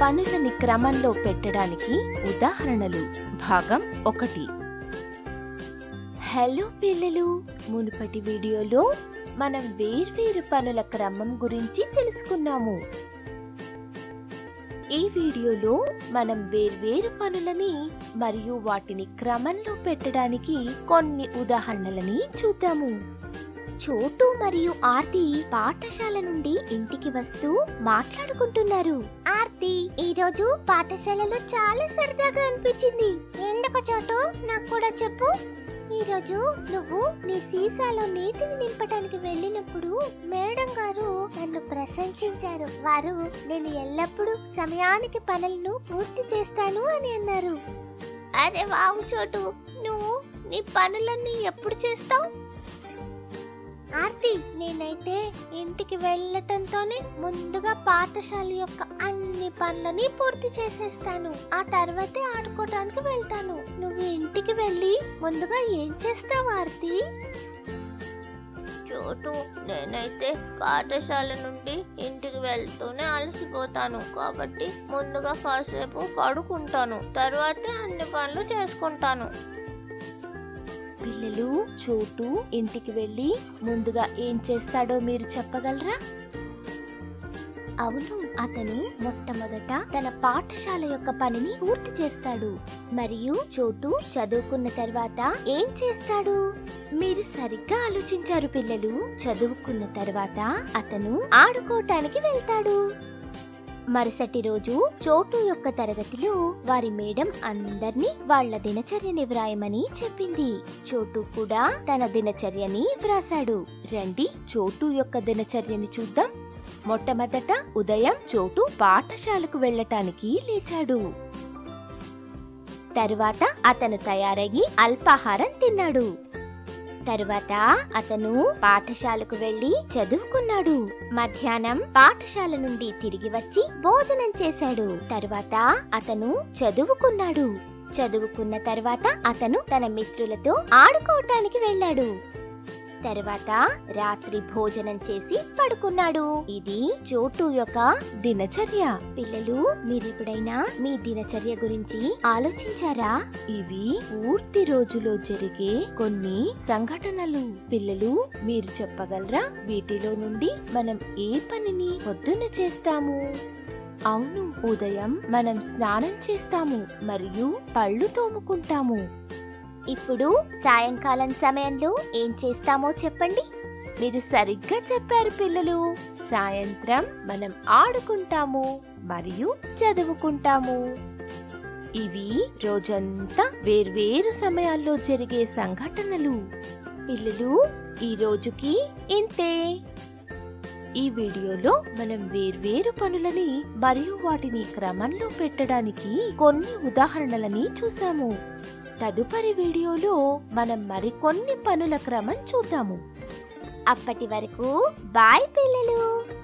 పనులని క్రమంలో పెట్టడానికి ఉదాహరణలు భాగం ఒకటి హలో పిల్లలు మునుపటి వీడియోలో మనం వేర్వేరు పనుల క్రమం గురించి తెలుసుకున్నాము ఈ వీడియోలో మనం వేర్వేరు పనులని మరియు వాటిని క్రమంలో పెట్టడానికి కొన్ని ఉదాహరణలని చూద్దాము చోటు మరియు ఆర్తి పాఠశాల నుండి ఇంటికి వస్తూ మాట్లాడుకుంటున్నారు ఆర్తి ఈ రోజు పాఠశాలలో చాలా సరదాగా అనిపించింది ఎందుకు చోటు నాకు కూడా చెప్పు ఈ రోజు నువ్వు నీ సీసాలో నీటిని నింపడానికి వెళ్ళినప్పుడు మేడం గారు నన్ను ప్రశంసించారు వారు నేను ఎల్లప్పుడూ సమయానికి పనులను పూర్తి చేస్తాను అని అన్నారు అరే వావు చోటు నువ్వు నీ పనులన్నీ ఎప్పుడు చేస్తావు ఆర్తి నేనైతే ఇంటికి వెళ్ళటంతోనే ముందుగా పాఠశాల యొక్క అన్ని పనులని పూర్తి చేసేస్తాను ఆ తర్వాతే ఆడుకోవడానికి వెళ్తాను నువ్వు ఇంటికి వెళ్ళి ముందుగా ఏం చేస్తావు ఆర్తి చోటు నేనైతే పాఠశాల నుండి ఇంటికి వెళ్తూనే అలసిపోతాను కాబట్టి ముందుగా కాసేపు పడుకుంటాను తర్వాతే అన్ని పనులు చేసుకుంటాను పిల్లలు చోటు ఇంటికి వెళ్ళి ముందుగా ఏం చేస్తాడో మీరు చెప్పగలరా అవును అతను మొట్టమొదట తన పాఠశాల యొక్క పనిని పూర్తి చేస్తాడు మరియు చోటు చదువుకున్న తర్వాత ఏం చేస్తాడు మీరు సరిగ్గా ఆలోచించారు పిల్లలు చదువుకున్న తర్వాత అతను ఆడుకోవటానికి వెళ్తాడు మరుసటి రోజు చోటు యొక్క తరగతిలో వారి మేడం అందర్నీ వాళ్ళ దినచర్యని వ్రాయమని చెప్పింది చోటు కూడా తన దినచర్యని వ్రాసాడు రండి చోటు యొక్క దినచర్యని చూద్దాం మొట్టమొదట ఉదయం చోటు పాఠశాలకు వెళ్ళటానికి లేచాడు తరువాత అతను తయారయ్యి అల్పాహారం తిన్నాడు తరువాత అతను పాఠశాలకు వెళ్లి చదువుకున్నాడు మధ్యాహ్నం పాఠశాల నుండి తిరిగి వచ్చి భోజనం చేశాడు తరువాత అతను చదువుకున్నాడు చదువుకున్న తర్వాత అతను తన మిత్రులతో ఆడుకోవటానికి వెళ్ళాడు తర్వాత రాత్రి భోజనం చేసి పడుకున్నాడు ఇది చోటు యొక్క దినచర్య పిల్లలు మీరెప్పుడైనా మీ దినచర్య గురించి ఆలోచించారా ఇవి పూర్తి రోజులో జరిగే కొన్ని సంఘటనలు పిల్లలు మీరు చెప్పగలరా వీటిలో నుండి మనం ఏ పనిని పొద్దున్న చేస్తాము అవును ఉదయం మనం స్నానం చేస్తాము మరియు పళ్ళు తోముకుంటాము ఇప్పుడు సాయంకాలం సమయంలో ఏం చేస్తామో చెప్పండి మీరు సరిగ్గా చెప్పారు పిల్లలు సాయంత్రం మనం ఆడుకుంటాము మరియు చదువుకుంటాము ఇవి రోజంతా వేర్వేరు సమయాల్లో జరిగే సంఘటనలు పిల్లలు ఈ రోజుకి ఇంతే ఈ వీడియోలో మనం వేర్వేరు పనులని మరియు వాటిని క్రమంలో పెట్టడానికి కొన్ని ఉదాహరణలని చూసాము తదుపరి వీడియోలో మనం మరికొన్ని పనుల క్రమం చూద్దాము అప్పటి వరకు బాయ్ పిల్లలు